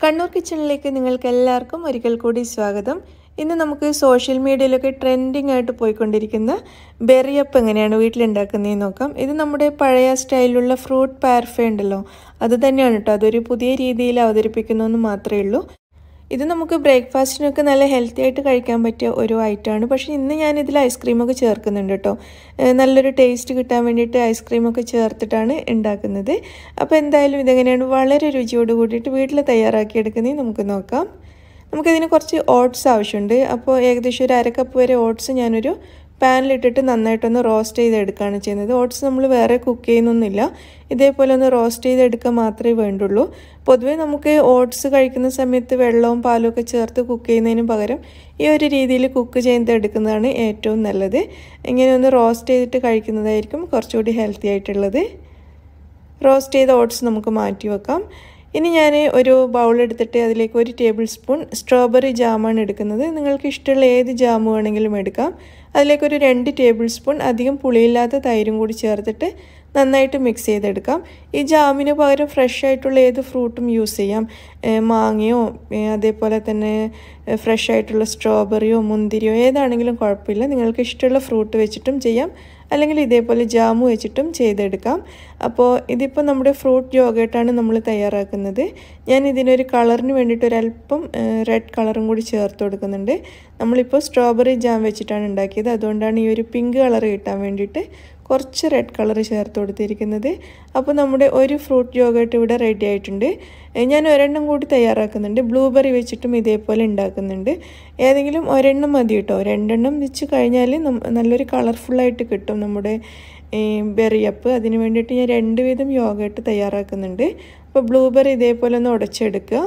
കണ്ണൂർ കിച്ചണിലേക്ക് നിങ്ങൾക്ക് എല്ലാവർക്കും ഒരിക്കൽ കൂടി സ്വാഗതം ഇന്ന് നമുക്ക് സോഷ്യൽ മീഡിയയിലൊക്കെ ട്രെൻഡിങ് ആയിട്ട് പോയിക്കൊണ്ടിരിക്കുന്ന ബെറിയപ്പ് എങ്ങനെയാണ് വീട്ടിലുണ്ടാക്കുന്നതെന്ന് നോക്കാം ഇത് നമ്മുടെ പഴയ സ്റ്റൈലിലുള്ള ഫ്രൂട്ട് പാർഫേ ഉണ്ടല്ലോ അത് തന്നെയാണ് കേട്ടോ അതൊരു പുതിയ രീതിയിൽ അവതരിപ്പിക്കുന്നു എന്ന് മാത്രമേ ഉള്ളൂ ഇത് നമുക്ക് ബ്രേക്ക്ഫാസ്റ്റിനൊക്കെ നല്ല ഹെൽത്തി ആയിട്ട് കഴിക്കാൻ പറ്റിയ ഒരു ഐറ്റമാണ് പക്ഷേ ഇന്ന് ഞാൻ ഇതിൽ ഐസ്ക്രീമൊക്കെ ചേർക്കുന്നുണ്ട് കേട്ടോ നല്ലൊരു ടേസ്റ്റ് കിട്ടാൻ വേണ്ടിയിട്ട് ഐസ്ക്രീമൊക്കെ ചേർത്തിട്ടാണ് ഉണ്ടാക്കുന്നത് അപ്പോൾ എന്തായാലും ഇതെങ്ങനെയാണ് വളരെ രുചിയോട് കൂടിയിട്ട് വീട്ടിൽ തയ്യാറാക്കിയെടുക്കുന്നത് നമുക്ക് നോക്കാം നമുക്കിതിന് കുറച്ച് ഓട്സ് ആവശ്യമുണ്ട് അപ്പോൾ ഏകദേശം ഒരു അരക്കപ്പ് വരെ ഓട്സ് ഞാനൊരു പാനിലിട്ടിട്ട് നന്നായിട്ടൊന്ന് റോസ്റ്റ് ചെയ്തെടുക്കുകയാണ് ചെയ്യുന്നത് ഓട്സ് നമ്മൾ വേറെ കുക്ക് ചെയ്യുന്നൊന്നുമില്ല ഇതേപോലെ ഒന്ന് റോസ്റ്റ് ചെയ്തെടുക്കുക മാത്രമേ വേണ്ടുള്ളൂ പൊതുവേ നമുക്ക് ഓട്സ് കഴിക്കുന്ന സമയത്ത് വെള്ളവും പാലും ഒക്കെ ചേർത്ത് കുക്ക് ചെയ്യുന്നതിന് പകരം ഈ ഒരു രീതിയിൽ കുക്ക് ചെയ്തെടുക്കുന്നതാണ് ഏറ്റവും നല്ലത് ഇങ്ങനെ ഒന്ന് റോസ്റ്റ് ചെയ്തിട്ട് കഴിക്കുന്നതായിരിക്കും കുറച്ചുകൂടി ഹെൽത്തി ആയിട്ടുള്ളത് റോസ്റ്റ് ചെയ്ത ഓട്സ് നമുക്ക് മാറ്റി വെക്കാം ഇനി ഞാൻ ഒരു ബൗൾ എടുത്തിട്ട് അതിലേക്ക് ഒരു ടേബിൾ സ്പൂൺ സ്ട്രോബെറി ജാമാണ് എടുക്കുന്നത് നിങ്ങൾക്ക് ഇഷ്ടമുള്ള ഏത് ജാം വേണമെങ്കിലും എടുക്കാം അതിലേക്ക് ഒരു രണ്ട് ടേബിൾ സ്പൂൺ അധികം പുളിയില്ലാത്ത തൈരും കൂടി ചേർത്തിട്ട് നന്നായിട്ട് മിക്സ് ചെയ്തെടുക്കാം ഈ ജാമിന് പകരം ഫ്രഷ് ആയിട്ടുള്ള ഏത് ഫ്രൂട്ടും യൂസ് ചെയ്യാം മാങ്ങയോ അതേപോലെ തന്നെ ഫ്രഷ് ആയിട്ടുള്ള സ്ട്രോബെറിയോ മുന്തിരിയോ ഏതാണെങ്കിലും കുഴപ്പമില്ല നിങ്ങൾക്ക് ഇഷ്ടമുള്ള ഫ്രൂട്ട് വെച്ചിട്ടും ചെയ്യാം അല്ലെങ്കിൽ ഇതേപോലെ ജാമു വെച്ചിട്ടും ചെയ്തെടുക്കാം അപ്പോൾ ഇതിപ്പോൾ നമ്മുടെ ഫ്രൂട്ട് യോഗേട്ടാണ് നമ്മൾ തയ്യാറാക്കുന്നത് ഞാൻ ഇതിനൊരു കളറിന് വേണ്ടിയിട്ട് ഒരല്പം റെഡ് കളറും കൂടി ചേർത്ത് കൊടുക്കുന്നുണ്ട് നമ്മളിപ്പോൾ സ്ട്രോബെറി ജാം വെച്ചിട്ടാണ് ഉണ്ടാക്കിയത് അതുകൊണ്ടാണ് ഈ ഒരു പിങ്ക് കളർ കിട്ടാൻ വേണ്ടിയിട്ട് കുറച്ച് റെഡ് കളർ ചേർത്ത് കൊടുത്തിരിക്കുന്നത് അപ്പോൾ നമ്മുടെ ഒരു ഫ്രൂട്ട് യോഗേട്ട് ഇവിടെ റെഡി ആയിട്ടുണ്ട് ഞാൻ ഒരെണ്ണം കൂടി തയ്യാറാക്കുന്നുണ്ട് ബ്ലൂബെറി വെച്ചിട്ടും ഇതേപോലെ ഉണ്ടാക്കുന്നുണ്ട് ഏതെങ്കിലും ഒരെണ്ണം മതി കേട്ടോ രണ്ടെണ്ണം വെച്ച് കഴിഞ്ഞാൽ നല്ലൊരു കളർഫുള്ളായിട്ട് കിട്ടും നമ്മുടെ ബെറിയപ്പ് അതിന് വേണ്ടിയിട്ട് ഞാൻ രണ്ട് വിധം യോഗേട്ട് തയ്യാറാക്കുന്നുണ്ട് അപ്പോൾ ബ്ലൂബെറി ഇതേപോലെ ഒന്ന് ഉടച്ചെടുക്കുക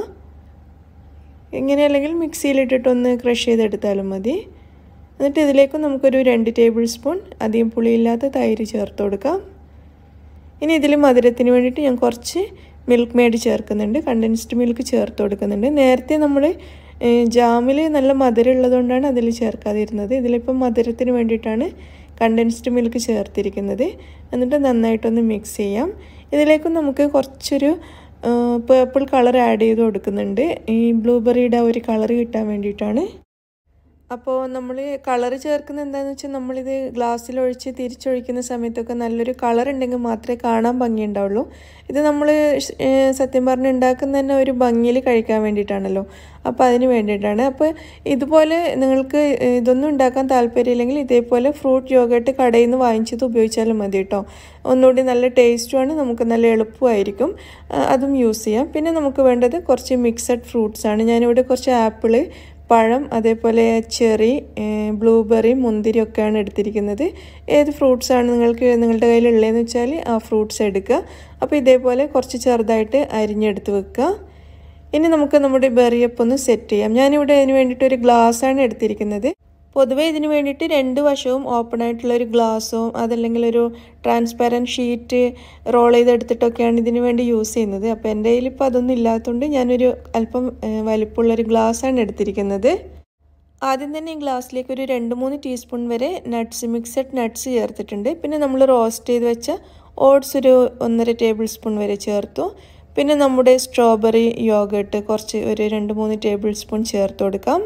ഇങ്ങനെ അല്ലെങ്കിൽ മിക്സിയിലിട്ടിട്ടൊന്ന് ക്രഷ് ചെയ്തെടുത്താലും മതി എന്നിട്ട് ഇതിലേക്ക് നമുക്കൊരു രണ്ട് ടേബിൾ സ്പൂൺ അധികം പുളിയില്ലാത്ത തൈര് ചേർത്ത് കൊടുക്കാം ഇനി ഇതിൽ മധുരത്തിന് വേണ്ടിയിട്ട് ഞാൻ കുറച്ച് മിൽക്ക് മേഡ് ചേർക്കുന്നുണ്ട് കണ്ടൻസ്ഡ് മിൽക്ക് ചേർത്ത് കൊടുക്കുന്നുണ്ട് നേരത്തെ നമ്മൾ ജാമിൽ നല്ല മധുരം ഉള്ളതുകൊണ്ടാണ് അതിൽ ചേർക്കാതിരുന്നത് ഇതിലിപ്പം മധുരത്തിന് വേണ്ടിയിട്ടാണ് കണ്ടൻസ്ഡ് മിൽക്ക് ചേർത്തിരിക്കുന്നത് എന്നിട്ട് നന്നായിട്ടൊന്ന് മിക്സ് ചെയ്യാം ഇതിലേക്ക് നമുക്ക് കുറച്ചൊരു പേർപ്പിൾ കളർ ആഡ് ചെയ്ത് കൊടുക്കുന്നുണ്ട് ഈ ബ്ലൂബെറിയുടെ ഒരു കളർ കിട്ടാൻ വേണ്ടിയിട്ടാണ് അപ്പോൾ നമ്മൾ കളർ ചേർക്കുന്നത് എന്താണെന്ന് വെച്ചാൽ നമ്മളിത് ഗ്ലാസ്സിലൊഴിച്ച് തിരിച്ചൊഴിക്കുന്ന സമയത്തൊക്കെ നല്ലൊരു കളർ ഉണ്ടെങ്കിൽ മാത്രമേ കാണാൻ ഭംഗിയുണ്ടാവുള്ളൂ ഇത് നമ്മൾ സത്യം പറഞ്ഞ് ഉണ്ടാക്കുന്ന തന്നെ ഒരു ഭംഗിയിൽ കഴിക്കാൻ വേണ്ടിയിട്ടാണല്ലോ അപ്പോൾ അതിന് വേണ്ടിയിട്ടാണ് അപ്പോൾ ഇതുപോലെ നിങ്ങൾക്ക് ഇതൊന്നും ഉണ്ടാക്കാൻ താല്പര്യമില്ലെങ്കിൽ ഇതേപോലെ ഫ്രൂട്ട് യോഗട്ട് കടയിൽ നിന്ന് വാങ്ങിച്ചത് ഉപയോഗിച്ചാലും മതി കേട്ടോ ഒന്നുകൂടി നല്ല ടേസ്റ്റുമാണ് നമുക്ക് നല്ല എളുപ്പമായിരിക്കും അതും യൂസ് ചെയ്യാം പിന്നെ നമുക്ക് വേണ്ടത് കുറച്ച് മിക്സഡ് ഫ്രൂട്ട്സ് ആണ് ഞാനിവിടെ കുറച്ച് ആപ്പിള് പഴം അതേപോലെ ചെറി ബ്ലൂബെറി മുന്തിരി ഒക്കെയാണ് എടുത്തിരിക്കുന്നത് ഏത് ഫ്രൂട്ട്സാണ് നിങ്ങൾക്ക് നിങ്ങളുടെ കയ്യിലുള്ളതെന്ന് വെച്ചാൽ ആ ഫ്രൂട്ട്സ് എടുക്കുക അപ്പോൾ ഇതേപോലെ കുറച്ച് ചെറുതായിട്ട് അരിഞ്ഞെടുത്ത് വെക്കുക ഇനി നമുക്ക് നമ്മുടെ ബെറിയപ്പ് ഒന്ന് സെറ്റ് ചെയ്യാം ഞാനിവിടെ അതിന് വേണ്ടിയിട്ട് ഒരു ഗ്ലാസ്സാണ് എടുത്തിരിക്കുന്നത് പൊതുവേ ഇതിന് വേണ്ടിയിട്ട് രണ്ട് വശവും ഓപ്പൺ ആയിട്ടുള്ള ഒരു ഗ്ലാസ്സോ അതല്ലെങ്കിൽ ഒരു ട്രാൻസ്പാരൻറ്റ് ഷീറ്റ് റോൾ ചെയ്തെടുത്തിട്ടൊക്കെയാണ് ഇതിന് വേണ്ടി യൂസ് ചെയ്യുന്നത് അപ്പോൾ എൻ്റെ കയ്യിൽ ഇപ്പോൾ അതൊന്നും ഇല്ലാത്തതുകൊണ്ട് ഞാനൊരു അല്പം വലിപ്പമുള്ളൊരു ഗ്ലാസ്സാണ് എടുത്തിരിക്കുന്നത് ആദ്യം തന്നെ ഈ ഗ്ലാസ്സിലേക്ക് ഒരു രണ്ട് മൂന്ന് ടീസ്പൂൺ വരെ നട്ട്സ് മിക്സഡ് നട്ട്സ് ചേർത്തിട്ടുണ്ട് പിന്നെ നമ്മൾ റോസ്റ്റ് ചെയ്ത് വെച്ച ഓട്സ് ഒരു ഒന്നര ടേബിൾ സ്പൂൺ വരെ ചേർത്തു പിന്നെ നമ്മുടെ സ്ട്രോബെറി യോഗട്ട് കുറച്ച് ഒരു രണ്ട് മൂന്ന് ടേബിൾ സ്പൂൺ ചേർത്ത് കൊടുക്കാം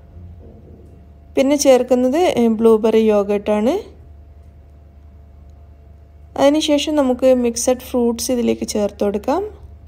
പിന്നെ ചേർക്കുന്നത് ബ്ലൂബെറി യോഗട്ടാണ് അതിനുശേഷം നമുക്ക് മിക്സഡ് ഫ്രൂട്ട്സ് ഇതിലേക്ക് ചേർത്ത് കൊടുക്കാം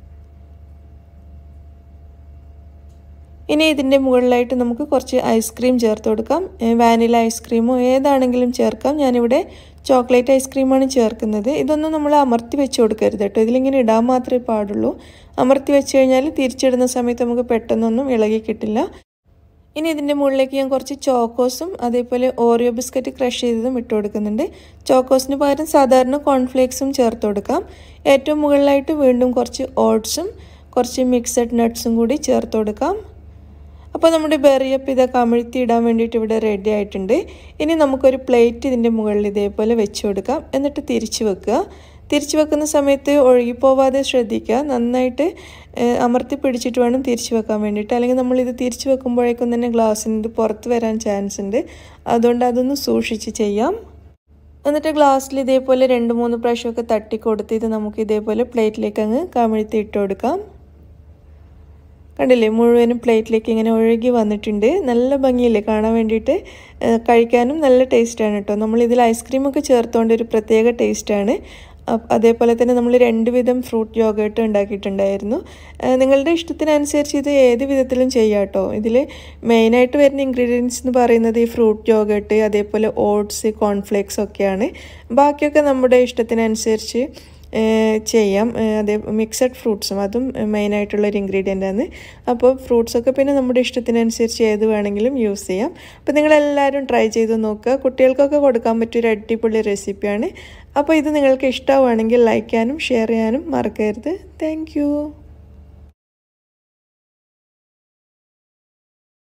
ഇനി ഇതിൻ്റെ മുകളിലായിട്ട് നമുക്ക് കുറച്ച് ഐസ്ക്രീം ചേർത്ത് കൊടുക്കാം വാനില ഐസ്ക്രീമോ ഏതാണെങ്കിലും ചേർക്കാം ഞാനിവിടെ ചോക്ലേറ്റ് ഐസ്ക്രീമാണ് ചേർക്കുന്നത് ഇതൊന്നും നമ്മൾ അമർത്തി വെച്ച് കൊടുക്കരുത് കേട്ടോ ഇതിലിങ്ങനെ ഇടാൻ മാത്രമേ പാടുള്ളൂ അമർത്തി വെച്ച് കഴിഞ്ഞാൽ തിരിച്ചിടുന്ന സമയത്ത് നമുക്ക് പെട്ടെന്നൊന്നും ഇളകി കിട്ടില്ല ഇനി ഇതിൻ്റെ മുകളിലേക്ക് ഞാൻ കുറച്ച് ചോക്കോസും അതേപോലെ ഓറിയോ ബിസ്ക്കറ്റ് ക്രഷ് ചെയ്തതും ഇട്ട് കൊടുക്കുന്നുണ്ട് ചോക്കോസിന് പകരം സാധാരണ കോൺഫ്ലേക്സും ചേർത്ത് കൊടുക്കാം ഏറ്റവും മുകളിലായിട്ട് വീണ്ടും കുറച്ച് ഓട്സും കുറച്ച് മിക്സഡ് നട്ട്സും കൂടി ചേർത്ത് കൊടുക്കാം അപ്പോൾ നമ്മുടെ ബെറിയപ്പ് ഇതൊക്കെ കമിഴ്ത്തി ഇടാൻ വേണ്ടിയിട്ട് ഇവിടെ റെഡി ആയിട്ടുണ്ട് ഇനി നമുക്കൊരു പ്ലേറ്റ് ഇതിൻ്റെ മുകളിൽ ഇതേപോലെ വെച്ച് കൊടുക്കാം എന്നിട്ട് തിരിച്ച് വെക്കുക തിരിച്ചു വെക്കുന്ന സമയത്ത് ഒഴുകിപ്പോവാതെ ശ്രദ്ധിക്കുക നന്നായിട്ട് അമർത്തി പിടിച്ചിട്ട് വേണം തിരിച്ചു വെക്കാൻ വേണ്ടിയിട്ട് അല്ലെങ്കിൽ നമ്മളിത് തിരിച്ചു വെക്കുമ്പോഴേക്കും തന്നെ ഗ്ലാസ്സിന് ഇത് പുറത്ത് വരാൻ ചാൻസ് ഉണ്ട് അതുകൊണ്ട് അതൊന്ന് സൂക്ഷിച്ച് ചെയ്യാം എന്നിട്ട് ഗ്ലാസ്സിൽ ഇതേപോലെ രണ്ട് മൂന്ന് പ്രാവശ്യമൊക്കെ തട്ടി കൊടുത്ത് ഇത് നമുക്ക് ഇതേപോലെ പ്ലേറ്റിലേക്ക് അങ്ങ് കമിഴ്ത്തി ഇട്ട് കൊടുക്കാം കണ്ടില്ലേ മുഴുവനും പ്ലേറ്റിലേക്ക് ഇങ്ങനെ ഒഴുകി വന്നിട്ടുണ്ട് നല്ല ഭംഗിയില്ലേ കാണാൻ വേണ്ടിയിട്ട് ഏഹ് കഴിക്കാനും നല്ല ടേസ്റ്റാണ് കേട്ടോ നമ്മൾ ഇതിൽ ഐസ്ക്രീമൊക്കെ ചേർത്തുകൊണ്ട് ഒരു പ്രത്യേക ടേസ്റ്റാണ് അപ്പ് അതേപോലെ തന്നെ നമ്മൾ രണ്ട് വിധം ഫ്രൂട്ട് യോഗേട്ട് ഉണ്ടാക്കിയിട്ടുണ്ടായിരുന്നു ഏഹ് നിങ്ങളുടെ ഇഷ്ടത്തിനനുസരിച്ച് ഇത് ഏത് വിധത്തിലും ചെയ്യാം കേട്ടോ ഇതിൽ മെയിനായിട്ട് വരുന്ന ഇൻഗ്രീഡിയൻസ് എന്ന് പറയുന്നത് ഈ ഫ്രൂട്ട് യോഗേട്ട് അതേപോലെ ഓട്സ് കോൺഫ്ലേക്സ് ഒക്കെയാണ് ബാക്കിയൊക്കെ നമ്മുടെ ഇഷ്ടത്തിനനുസരിച്ച് ഏഹ് ചെയ്യാം ഏഹ് അതേ മിക്സഡ് ഫ്രൂട്ട്സും അതും മെയിനായിട്ടുള്ള ഒരു ഇൻഗ്രീഡിയൻ്റ് ആണ് അപ്പോൾ ഫ്രൂട്ട്സൊക്കെ പിന്നെ നമ്മുടെ ഇഷ്ടത്തിനനുസരിച്ച് ഏത് വേണമെങ്കിലും യൂസ് ചെയ്യാം അപ്പോൾ നിങ്ങളെല്ലാവരും ട്രൈ ചെയ്ത് നോക്കുക കുട്ടികൾക്കൊക്കെ കൊടുക്കാൻ പറ്റിയ ഒരു അടിപൊളി റെസിപ്പിയാണ് അപ്പോൾ ഇത് നിങ്ങൾക്ക് ഇഷ്ടമാണെങ്കിൽ ലൈക്ക് ചെയ്യാനും ഷെയർ ചെയ്യാനും മറക്കരുത് താങ്ക്